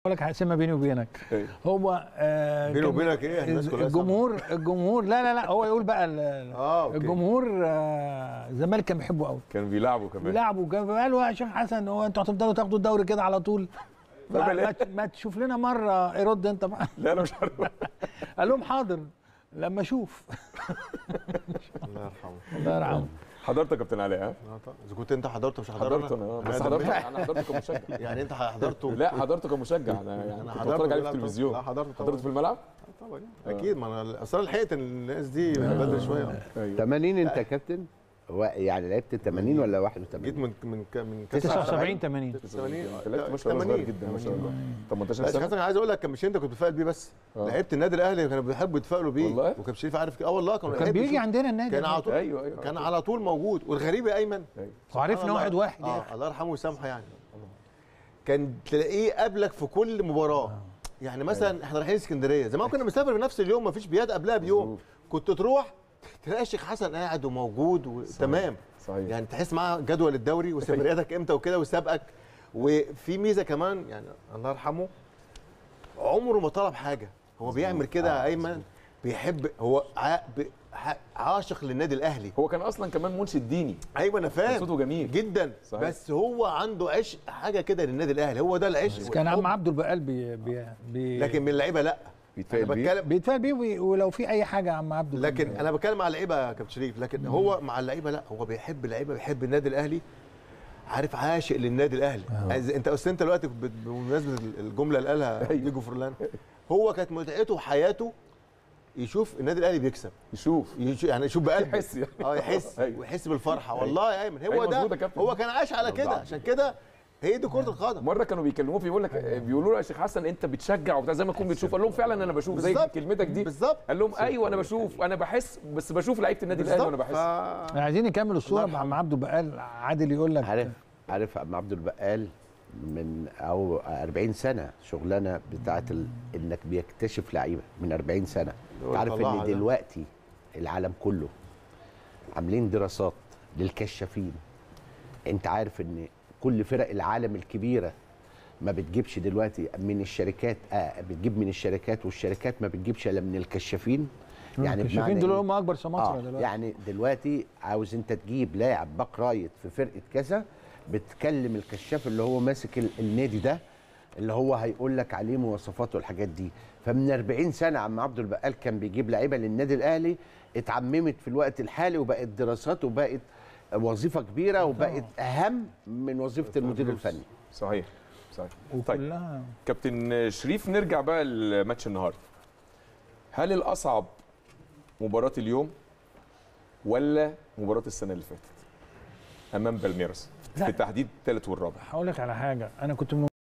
لك هقسمها بيني وبينك أيوة. هو آه بيني كان- وبينك إيه؟ الناس كلها الجمهور الجمهور لا لا لا هو يقول بقى ال- اه اوكي الجمهور آه، الزمالك كان بيحبه قوي كان بيلعبوا كمان بيلعبوا كان قال له يا شيخ حسن هو انتوا هتفضلوا تاخدوا الدوري كده على طول ما, ما, بلاش. ما تشوف لنا مره يرد انت بقى لا انا مش عارف قال لهم حاضر لما اشوف الله يرحمه الله يرحمه حضرتك يا كابتن علاء ها آه طبعا. اذا كنت انت حضرته مش حضرت حضرته انا آه، أنا بس دميت. حضرت انا حضرت كمشجع يعني انت حضرته لا حضرته كمشجع انا يعني انا كنت حضرته بتفرج عليه في لا، التلفزيون لا حضرته طبعا حضرته في الملعب آه، طبعا اكيد ما انا اصل أنا لحقت الناس دي من بدري شويه ايوه 80 انت كابتن هو يعني لعبت 80 ولا جيت 81 من من ك- من 79 80 80 انت لعبت ما شاء الله صغير جدا ما شاء الله 18 لا سنه حسن عايز اقول لك كان مش انت كنت بتفائل بيه بس آه. لعيبه النادي الاهلي كانوا بيحبوا يتفائلوا بيه والله؟ وكان شريف عارف كده اه والله كانوا كان يحبوا بيجي يشوفوا. عندنا النادي كان على طول ايوه ايوه كان على طول موجود والغريب يا ايمن أيوة. وعرفنا سبحان واحد الله. واحد يا اه أخي. الله يرحمه ويسامحه يعني كان تلاقيه قبلك في كل مباراه يعني مثلا احنا رايحين اسكندريه زمان كنا بنسافر في نفس اليوم مفيش بيات قبلها بيوم مظبوط. كنت تروح تلاقي الشيخ حسن قاعد وموجود وتمام صحيح يعني تحس معاه جدول الدوري وسفرياتك امتى وكده وسابقك وفي ميزه كمان يعني الله يرحمه عمره ما طلب حاجه هو بيعمل كده يا ايمن بيحب هو ع- ب- ح- عاشق للنادي الاهلي هو كان اصلا كمان منشد ديني ايوه انا كان فاهم صوته جميل جدا صحيح. بس هو عنده عشق حاجه كده للنادي الاهلي هو ده العشق بس كان عم والحب. عبده البقال بي بي بي لكن من اللعيبه لا بيتفائل انا بيه بتكلم بيتفائل بيه وي- ولو في اي حاجه يا عم عبده لكن كان- انا بتكلم على اللعيبه يا كابتن شريف لكن هو مع اللعيبه لا هو بيحب اللعيبه بيحب النادي الاهلي عارف عاشق للنادي الاهلي عايز- انت اصل انت دلوقتي ب- بمناسبه الجمله اللي قالها أيوه. ديجو فرلان هو كانت متعته وحياته يشوف النادي الاهلي بيكسب يشوف يشوف يعني يشوف بقلبه يحس يعني. اه يحس أيوه. ويحس بالفرحه والله يا ايمن هو أيوه ده مظبوط يا كابتن. هو كان عايش على كده عشان كده هي دي كره القدم مره كانوا بيكلموه بيقول لك بيقولوا له يا شيخ حسن انت بتشجع وبتاع زي ما تكون بتشوف قال لهم فعلا انا بشوف زي بالظبط. كلمتك دي بالظبط قال لهم ايوه انا بشوف انا بحس بس بشوف لعيبه النادي الاهلي وانا بالظبط. بحس ف- احنا عايزين نكمل الصوره الله مع عم عبده البقال عادل يقول لك عارف عارف عم عبد البقال من او 40 سنه شغلانه بتاعت ال... انك بيكتشف لعيبه من 40 سنه هو انت عارف طلعها ان ده. دلوقتي العالم كله عاملين دراسات للكشافين انت عارف ان كل فرق العالم الكبيره ما بتجيبش دلوقتي من الشركات آه بتجيب من الشركات والشركات ما بتجيبش الا من الكشافين يعني الكشافين بمعنى دول إيه؟ هم اكبر سماسره آه دلوقتي يعني دلوقتي عاوز انت تجيب لاعب باك رايت في فرقه كذا بتكلم الكشاف اللي هو ماسك ال- النادي ده اللي هو هيقول لك عليه مواصفاته والحاجات دي فمن 40 سنه عم عبد البقال كان بيجيب لعيبه للنادي الاهلي اتعممت في الوقت الحالي وبقت دراسات وبقت وظيفه كبيره وبقت اهم من وظيفه المدير الفني صحيح صحيح طيب وكلها كابتن شريف نرجع بقى لماتش النهارده هل الاصعب مباراه اليوم ولا مباراه السنه اللي فاتت امام بالميراس لا. بالتحديد الثالث والرابع هقول لك على حاجه انا كنت من